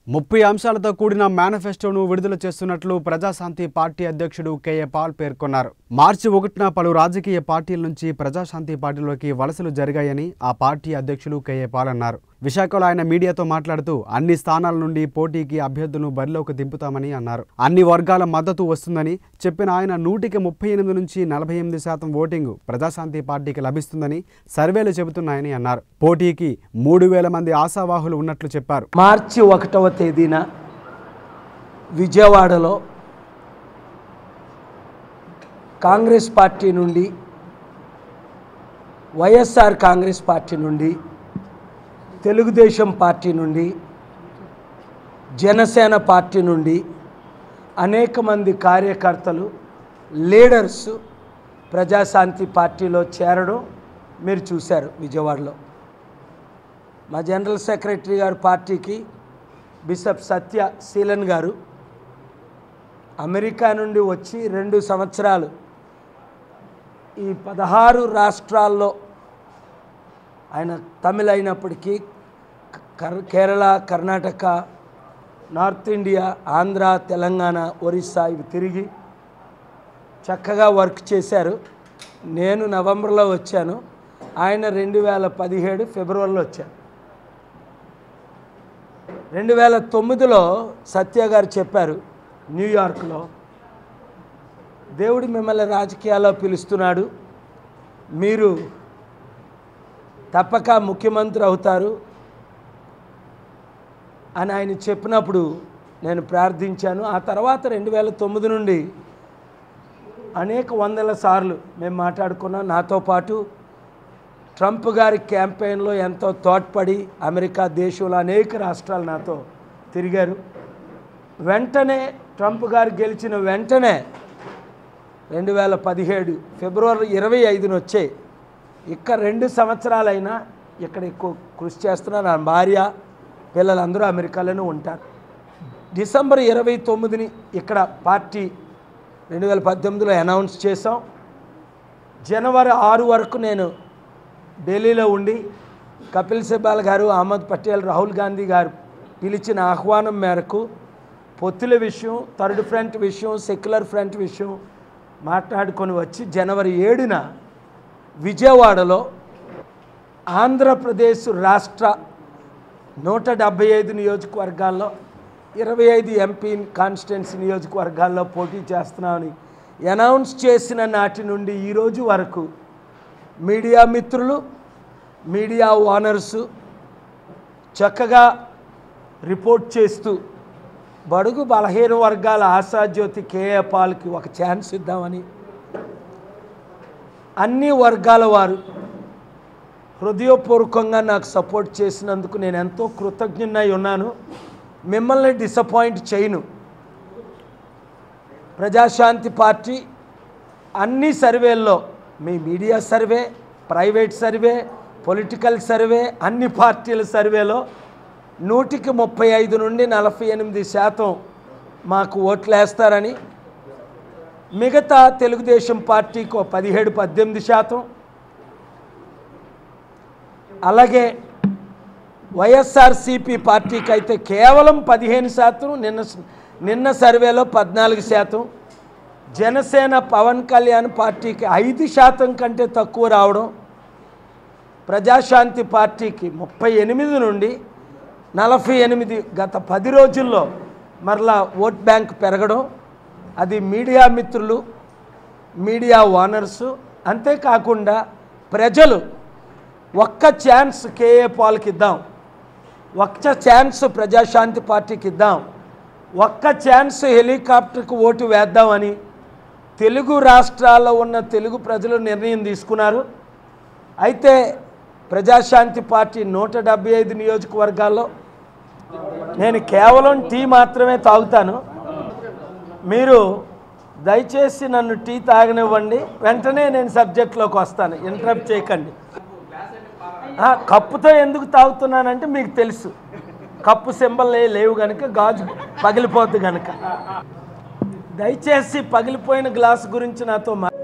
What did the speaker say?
ముప్పై అంశాలతో కూడిన మేనిఫెస్టోను విడుదల చేస్తున్నట్లు ప్రజాశాంతి పార్టీ అధ్యక్షుడు కేఏ పాల్ పేర్కొన్నారు మార్చి ఒకటిన పలు రాజకీయ పార్టీల నుంచి ప్రజాశాంతి పార్టీలోకి వలసలు జరిగాయని ఆ పార్టీ అధ్యక్షులు కేఏ పాల్ అన్నారు విశాఖలో ఆయన మీడియాతో మాట్లాడుతూ అన్ని స్థానాల నుండి పోటీకి అభ్యర్థులను బరిలోకి దింపుతామని అన్నారు అన్ని వర్గాల మద్దతు వస్తుందని చెప్పిన ఆయన నూటికి ముప్పై ఎనిమిది నుంచి నలభై ఎనిమిది శాతం ఓటింగు ప్రజాశాంతి పార్టీకి లభిస్తుందని సర్వేలు చెబుతున్నాయని అన్నారు పోటీకి మూడు వేల మంది ఆశావాహులు ఉన్నట్లు చెప్పారు మార్చి ఒకటవ తేదీన విజయవాడలో కాంగ్రెస్ పార్టీ నుండి వైఎస్ఆర్ కాంగ్రెస్ పార్టీ నుండి తెలుగుదేశం పార్టీ నుండి జనసేన పార్టీ నుండి అనేక మంది కార్యకర్తలు లీడర్స్ ప్రజాశాంతి పార్టీలో చేరడం మీరు చూశారు విజయవాడలో మా జనరల్ సెక్రటరీ గారు పార్టీకి బిషప్ సత్య శీలన్ గారు అమెరికా నుండి వచ్చి రెండు సంవత్సరాలు ఈ పదహారు రాష్ట్రాల్లో ఆయన తమిళ అయినప్పటికీ కర్ కేరళ కర్ణాటక నార్త్ ఇండియా ఆంధ్ర తెలంగాణ ఒరిస్సా ఇవి తిరిగి చక్కగా వర్క్ చేశారు నేను నవంబర్లో వచ్చాను ఆయన రెండు వేల పదిహేడు ఫిబ్రవరిలో వచ్చాను రెండు వేల తొమ్మిదిలో సత్య గారు చెప్పారు న్యూయార్క్లో దేవుడు మిమ్మల్ని రాజకీయాల్లో పిలుస్తున్నాడు మీరు తప్పక ముఖ్యమంత్రి అవుతారు అని ఆయన చెప్పినప్పుడు నేను ప్రార్థించాను ఆ తర్వాత రెండు వేల తొమ్మిది నుండి అనేక వందల సార్లు మేము మాట్లాడుకున్నాం నాతో పాటు ట్రంప్ గారి క్యాంపెయిన్లో ఎంతో తోడ్పడి అమెరికా దేశంలో అనేక రాష్ట్రాలు నాతో తిరిగారు వెంటనే ట్రంప్ గారు గెలిచిన వెంటనే రెండు వేల పదిహేడు ఫిబ్రవరి ఇరవై ఐదున వచ్చే ఇక్క రెండు సంవత్సరాలైనా ఇక్కడ ఎక్కువ కృషి చేస్తున్నారు నా భార్య పిల్లలందరూ అమెరికాలోనే ఉంటారు డిసెంబర్ ఇరవై తొమ్మిదిని ఇక్కడ పార్టీ రెండు వేల పద్దెనిమిదిలో అనౌన్స్ చేసాం జనవరి ఆరు వరకు నేను ఢిల్లీలో ఉండి కపిల్ సిబాల్ గారు అహ్మద్ పటేల్ రాహుల్ గాంధీ గారు పిలిచిన ఆహ్వానం మేరకు పొత్తుల విషయం థర్డ్ ఫ్రంట్ విషయం సెక్యులర్ ఫ్రంట్ విషయం మాట్లాడుకొని వచ్చి జనవరి ఏడున విజయవాడలో ఆంధ్రప్రదేశ్ రాష్ట్ర నూట డెబ్బై ఐదు నియోజకవర్గాల్లో ఇరవై ఐదు ఎంపీ కాన్స్టిట్యున్సీ నియోజకవర్గాల్లో పోటీ చేస్తున్నామని అనౌన్స్ చేసిన నాటి నుండి ఈరోజు వరకు మీడియా మిత్రులు మీడియా ఓనర్సు చక్కగా రిపోర్ట్ చేస్తూ బడుగు బలహీన వర్గాల ఆశాజ్యోతి కేఏ పాల్కి ఒక ఛాన్స్ ఇద్దామని అన్ని వర్గాల వారు హృదయపూర్వకంగా నాకు సపోర్ట్ చేసినందుకు నేను ఎంతో కృతజ్ఞున్నై ఉన్నాను మిమ్మల్ని డిసప్పాయింట్ చేయను ప్రజాశాంతి పార్టీ అన్ని సర్వేల్లో మీ media survey private survey political survey అన్ని పార్టీల సర్వేలో నూటికి ముప్పై ఐదు నుండి నలభై ఎనిమిది శాతం మాకు ఓట్లు వేస్తారని మిగతా తెలుగుదేశం పార్టీకి ఓ పదిహేడు పద్దెనిమిది శాతం అలాగే వైఎస్ఆర్సిపి పార్టీకి అయితే కేవలం పదిహేను శాతం నిన్న నిన్న సర్వేలో పద్నాలుగు శాతం జనసేన పవన్ కళ్యాణ్ పార్టీకి ఐదు శాతం కంటే తక్కువ రావడం ప్రజాశాంతి పార్టీకి ముప్పై ఎనిమిది నుండి నలభై ఎనిమిది గత పది రోజుల్లో మరలా ఓట్ బ్యాంక్ పెరగడం అది మీడియా మిత్రులు మీడియా ఓనర్సు అంతేకాకుండా ప్రజలు ఒక్క ఛాన్స్ కేఏ పాల్కి ఇద్దాం ఒక్క ఛాన్స్ ప్రజాశాంతి పార్టీకి ఇద్దాం ఒక్క ఛాన్స్ హెలికాప్టర్కి ఓటు వేద్దామని తెలుగు రాష్ట్రాల్లో ఉన్న తెలుగు ప్రజలు నిర్ణయం తీసుకున్నారు అయితే ప్రజాశాంతి పార్టీ నూట డెబ్బై ఐదు నియోజకవర్గాల్లో నేను కేవలం టీ మాత్రమే తాగుతాను మీరు దయచేసి నన్ను టీ తాగనివ్వండి వెంటనే నేను సబ్జెక్ట్లోకి వస్తాను ఇంటరప్ట్ చేయకండి ఆ, కప్పుతో ఎందుకు తాగుతున్నానంటే మీకు తెలుసు కప్పు సింబల్ లేవు కనుక గాజు పగిలిపోద్ది కనుక దయచేసి పగిలిపోయిన గ్లాస్ గురించి నాతో మా